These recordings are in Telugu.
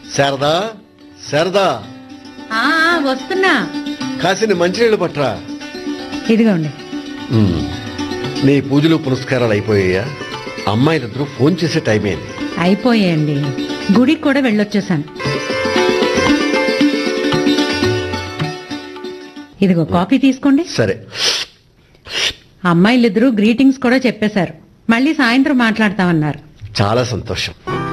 శారదా శారదా ఆ ఆ, వస్తున్నా కాసిన మంచినీళ్ళు పట్రా ఇదిగోండి ఉమ్. నీ పూజలు పునస్కారాలు అయిపోయాయా అమ్మాయిలిద్దరూ ఫోన్ చేసే టైం అయింది అయిపోయాయండి గుడికి కూడా వెళ్ళొచ్చేసాను ఇదిగో కాఫీ తీసుకోండి సరే అమ్మాయిలిద్దరూ గ్రీటింగ్స్ కూడా చెప్పేశారు మళ్ళీ సాయంత్రం మాట్లాడతామన్నారు చాలా సంతోషం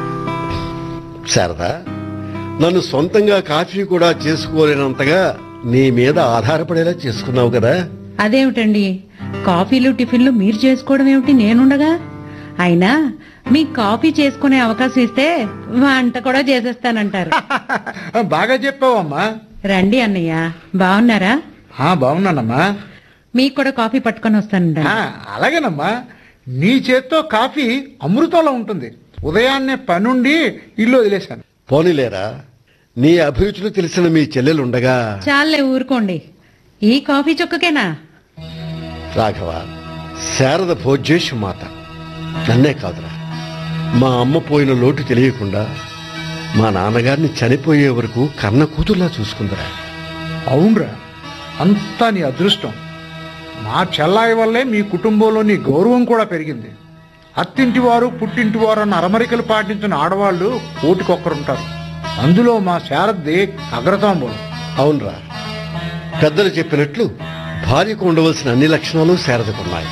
శారదా నన్ను సొంతంగా కాఫీ కూడా చేసుకోలేనంతగా నీ మీద ఆధారపడేలా చేసుకున్నావు కదా అదేమిటండి కాఫీలు టిఫిన్లు మీరు చేసుకోవడం ఏమిటి నేనుండగా అయినా మీకు కాఫీ చేసుకునే అవకాశం ఇస్తే వంట కూడా చేసేస్తానంటారు బాగా చెప్పావమ్మా రండి అన్నయ్య బాగున్నారా ఆ, బాగున్నానమ్మా మీకు కూడా కాఫీ పట్టుకొని వస్తానండి ఆ, అలాగేనమ్మా నీ చేత్తో కాఫీ అమృతంలో ఉంటుంది ఉదయాన్నే పనుండి ఇల్లు వదిలేశాను పోనీలేరా నీ అభిరుచులు తెలిసిన మీ చెల్లెలుండగా చాలే ఊరుకోండి ఈ కాఫీ చుక్కకేనా రాఘవ శారద భోజ్యేషు మాత నన్నే కాదురా మా అమ్మ పోయిన లోటు తెలియకుండా మా నాన్నగారిని చనిపోయే వరకు కన్న కూతుర్లా చూసుకుందిరా అవునరా అంతా నీ అదృష్టం మా చెల్లాయి వల్లే మీ కుటుంబంలో నీ గౌరవం కూడా పెరిగింది అత్తింటి వారు పుట్టింటి వారు అన్న అరమరికలు పాటించిన ఆడవాళ్ళు కోటికొక్కరుంటారు అందులో మా శారద్ది అగ్రతాంబూలం అవునరా పెద్దలు చెప్పినట్లు భార్యకు ఉండవలసిన అన్ని లక్షణాలు శారదకున్నాయి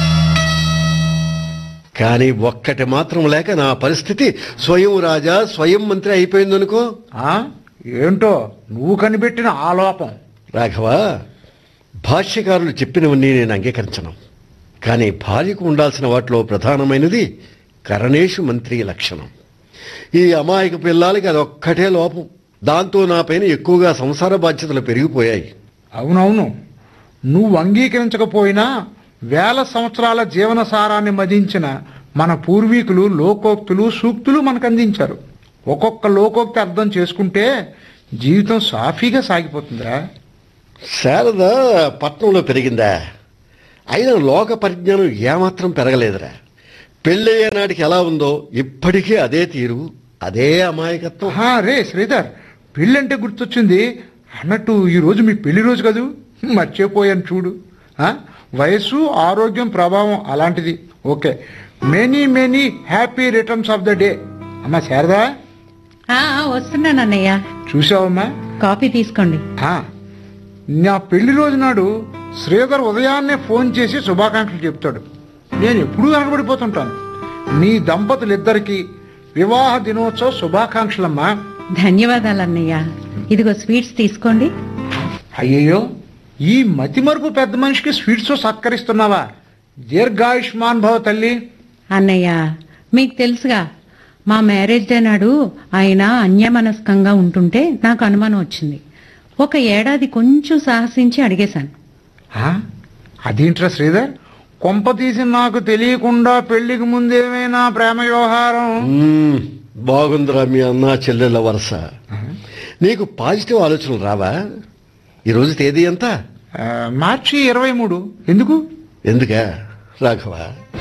కానీ ఒక్కటి మాత్రం లేక నా పరిస్థితి స్వయం రాజా స్వయం మంత్రి అయిపోయిందనుకో ఆ? ఏంటో నువ్వు కనిపెట్టిన ఆ లోపం రాఘవ భాష్యకారులు చెప్పినవన్నీ నేను అంగీకరించను కానీ భార్యకు ఉండాల్సిన వాటిలో ప్రధానమైనది కరణేషు మంత్రి లక్షణం ఈ అమాయక పిల్లలకి అదొక్కటే లోపం దాంతో నా పైన ఎక్కువగా సంసార బాధ్యతలు పెరిగిపోయాయి అవునవును నువ్వు అంగీకరించకపోయినా వేల సంవత్సరాల జీవన సారాన్ని మదించిన మన పూర్వీకులు లోకోక్తులు సూక్తులు మనకు అందించారు ఒక్కొక్క లోకోక్తి అర్థం చేసుకుంటే జీవితం సాఫీగా సాగిపోతుందిరా శారద పట్నంలో పెరిగిందా అయినా లోక పరిజ్ఞానం ఏమాత్రం పెరగలేదురా పెళ్ళయ్యే నాటికి ఎలా ఉందో ఇప్పటికీ అదే తీరు అదే అమాయకత్వం ఆహా, రే శ్రీధర్ పెళ్ళంటే గుర్తొచ్చింది అన్నట్టు ఈ రోజు మీ పెళ్లి రోజు కదూ మర్చిపోయాను చూడు ఆ? వయస్సు ఆరోగ్యం ప్రభావం అలాంటిది okay many many happy returns of the day అమ్మా శారదా ఆ, ఆ, వస్తున్నాను అన్నయ్య చూసావమ్మా కాఫీ తీసుకోండి ఆ, నా పెళ్లి రోజు నాడు శ్రీధర్ ఉదయాన్నే ఫోన్ చేసి శుభాకాంక్షలు చెప్తాడు నేను ఎప్పుడూ వెనకబడిపోతుంటాను నీ దంపతులిద్దరికీ వివాహ దినోత్సవ శుభాకాంక్షలమ్మా ధన్యవాదాలు అన్నయ్య ఇదిగో స్వీట్స్ తీసుకోండి అయ్యయ్యో ఈ మతిమరుపు పెద్ద మనిషికి స్వీట్స్ సత్కరిస్తున్నావా దీర్ఘాయుష్మాన్ భవ తల్లి అన్నయ్య మీకు తెలుసుగా మా మ్యారేజ్ డే నాడు ఆయన అన్యమనస్కంగా ఉంటుంటే నాకు అనుమానం వచ్చింది ఒక ఏడాది కొంచెం సాహసించి అడిగేశాను ఆ? అదేంట్రా శ్రీధర్ కొంప తీసి నాకు తెలియకుండా పెళ్లికి ముందేమైనా ప్రేమ వ్యవహారం మ్మ్, బాగుందిరా మీ అన్న చెల్లెళ్ళ వరుస నీకు పాజిటివ్ ఆలోచనలు రావా ఈరోజు తేదీ ఎంత ఆ, మార్చి ఇరవై మూడు ఎందుకు ఎందుకా రాఘవ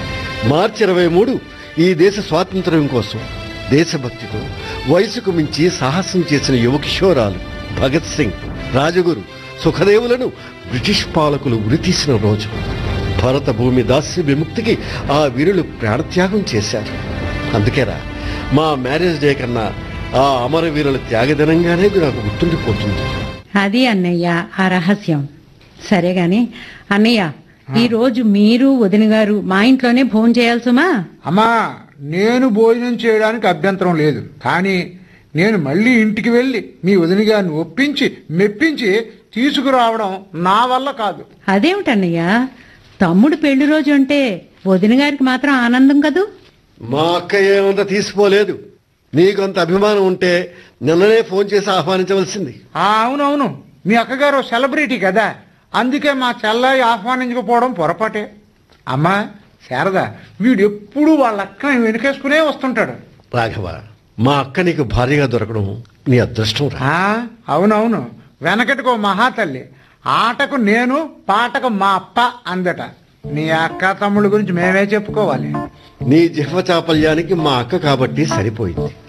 మార్చి ఇరవై మూడు ఈ దేశ స్వాతంత్ర్యం కోసం దేశభక్తితో వయసుకు మించి సాహసం చేసిన యువ కిషోరాలు భగత్ సింగ్ రాజగురు సుఖదేవులను బ్రిటిష్ పాలకులు ఉరితీసిన రోజు భారత భూమి దాస్య విముక్తికి ఆ వీరులు ప్రాణత్యాగం చేశారు అందుకేరా మా మ్యారేజ్ డే కన్నా ఆ అమరవీరుల త్యాగదినంగానే నాకు గుర్తుండిపోతుంది అది అన్నయ్య ఆ రహస్యం సరే గాని అన్నయ్య ఈ రోజు మీరు వదిన గారు మా ఇంట్లోనే భోజనం చేయాల్సుమా అమ్మా నేను భోజనం చేయడానికి అభ్యంతరం లేదు కానీ నేను మళ్ళీ ఇంటికి వెళ్ళి మీ వదిన గారిని ఒప్పించి మెప్పించి తీసుకురావడం నా వల్ల కాదు అదేమిటన్నయ్య తమ్ముడు పెళ్లి రోజు అంటే వదిన గారికి మాత్రం ఆనందం కదూ మా అక్క ఏమంత తీసిపోలేదు నీకు అంత అభిమానం ఉంటే నిన్ననే ఫోన్ చేసి ఆహ్వానించవలసింది ఆ, అవునవును మీ అక్కగారు సెలబ్రిటీ కదా అందుకే మా చెల్లాయి ఆహ్వానించకపోవడం పొరపాటే అమ్మా శారద వీడు ఎప్పుడు వాళ్ళ అక్కని వెనుకేసుకునే వస్తుంటాడు రాఘవ మా అక్క నీకు భార్యగా దొరకడం నీ అదృష్టం రా ఆ, అవునవును వెనకటికో మహాతల్లి ఆటకు నేను పాటకు మా అప్ప అందట నీ అక్క తమ్ముళ్ళ గురించి మేమే చెప్పుకోవాలి నీ జిహ్వ చాపల్యానికి మా అక్క కాబట్టి సరిపోయింది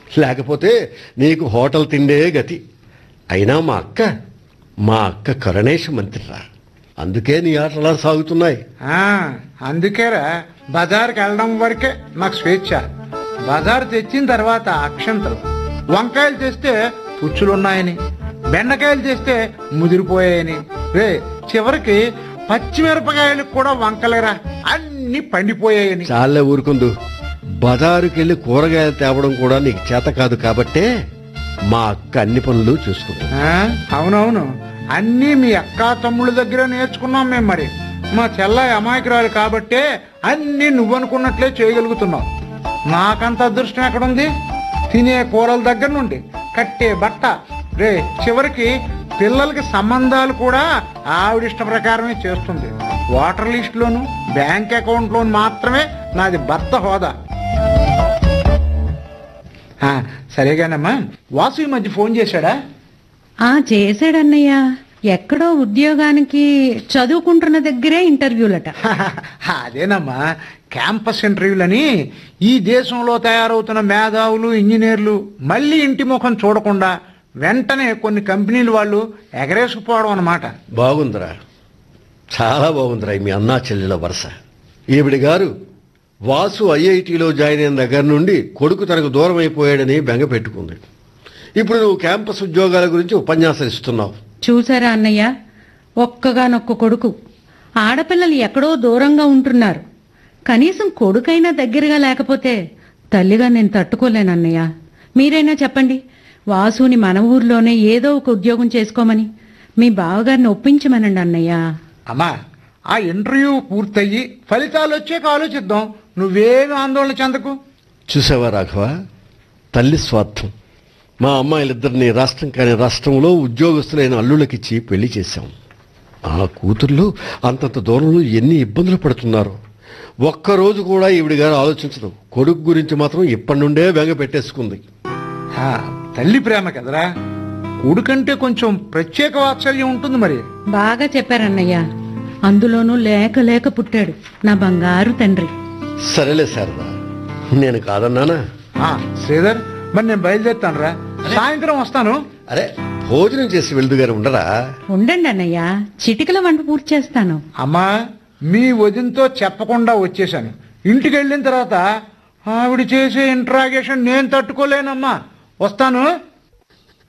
లేకపోతే నీకు హోటల్ తిండే గతి అయినా మా అక్క మా అక్క కరుణేశ మంత్రిరా అందుకే నీ ఆటలా సాగుతున్నాయి ఆ, అందుకేరా బజార్కి వెళ్ళడం వరకే నాకు స్వేచ్ఛ బజార్ తెచ్చిన తర్వాత అక్షంతలు వంకాయలు తెస్తే పుచ్చులున్నాయని బెండకాయలు తెస్తే ముదిరిపోయాయని రే చివరికి పచ్చిమిరపకాయలకు కూడా వంకలేరా అన్ని పండిపోయాయని చాలే ఊరుకుందు బజారుకి వెళ్ళి కూరగాయలు తేవడం కూడా నీకు చేత కాదు కాబట్టే మా అక్క అన్ని పనులు చూసుకుంటుంది ఆ, అవునవును అన్నీ మీ అక్క తమ్ముళ్ళ దగ్గర నేర్చుకున్నాం మేము మరి మా చెల్లాయి అమాయకురాలు కాబట్టే అన్నీ నువ్వనుకున్నట్లే చేయగలుగుతున్నావు నాకంత అదృష్టం ఎక్కడుంది తినే కూరల దగ్గర నుండి కట్టే బట్ట రే చివరికి పిల్లలకి సంబంధాలు కూడా ఆవిడ ఇష్ట ప్రకారమే చేస్తుంది వాటర్ లిస్టులోను బ్యాంక్ అకౌంట్లోను మాత్రమే నాది భర్త హోదా ఆ, సరేగానమ్మా వాసు ఈ మధ్య ఫోన్ చేశాడా ఆ చేశాడన్నయ్య ఎక్కడో ఉద్యోగానికి చదువుకుంటున్న దగ్గరే ఇంటర్వ్యూలట అదేనమ్మా క్యాంపస్ ఇంటర్వ్యూలని ఈ దేశంలో తయారవుతున్న మేధావులు ఇంజనీర్లు మళ్ళీ ఇంటి ముఖం చూడకుండా వెంటనే కొన్ని కంపెనీలు వాళ్ళు ఎగరేసుకుపోవడం అన్నమాట బాగుందిరా చాలా బాగుందిరా ఈ మీ అన్నా చెల్లెల వరుస ఈవిడి గారు వాసు ఐఐటిలో జాయిన్ అయిన దగ్గర నుండి కొడుకు తనకు దూరం అయిపోయాడని బెంగ పెట్టుకుంది ఇప్పుడు నువ్వు క్యాంపస్ ఉద్యోగాల గురించి ఉపన్యాసాలు ఇస్తున్నావు చూసారా అన్నయ్య ఒక్కగానొక్క కొడుకు ఆడపిల్లలు ఎక్కడో దూరంగా ఉంటున్నారు కనీసం కొడుకైనా దగ్గరగా లేకపోతే తల్లిగా నేను తట్టుకోలేను అన్నయ్య మీరైనా చెప్పండి వాసుని మన ఊర్లోనే ఏదో ఒక ఉద్యోగం చేసుకోమని మీ బావగారిని ఒప్పించమనండి అన్నయ్య అమ్మా ఆ ఇంటర్వ్యూ పూర్తయ్యి ఫలితాలు వచ్చాక ఆలోచిద్దాం నువ్వేమి ఆందోళన చెందకు చూసావా రాఘవ తల్లి స్వార్థం మా అమ్మాయిలిద్దరిని రాష్ట్రం కాని రాష్ట్రంలో ఉద్యోగస్తులైన అల్లుళ్ళకిచ్చి పెళ్లి చేశాం ఆ కూతుర్లు అంతంత దూరంలో ఎన్ని ఇబ్బందులు పడుతున్నారు ఒక్కరోజు కూడా ఈవిడి గారు ఆలోచించదు కొడుకు గురించి మాత్రం ఇప్పటి నుండే బెంగ పెట్టేసుకుంది ఆ, తల్లి ప్రేమ కదరా కొడుకంటే కొంచెం ప్రత్యేక వాత్సల్యం ఉంటుంది మరి బాగా చెప్పారన్నయ్య అందులోనూ లేక లేక పుట్టాడు నా బంగారు తండ్రి సరేలే శారదా నేను కాదన్నానా ఆ, శ్రీధర్ మరి నేను బయలుదేరుతాను రా సాయంత్రం వస్తాను అరే భోజనం చేసి వెళ్దుగారు ఉండరా ఉండండి అన్నయ్య చిటికల వంట పూర్తి చేస్తాను అమ్మా మీ వదినతో చెప్పకుండా వచ్చేసాను ఇంటికి వెళ్ళిన తర్వాత ఆవిడ చేసే ఇంట్రాగేషన్ నేను తట్టుకోలేనమ్మా వస్తాను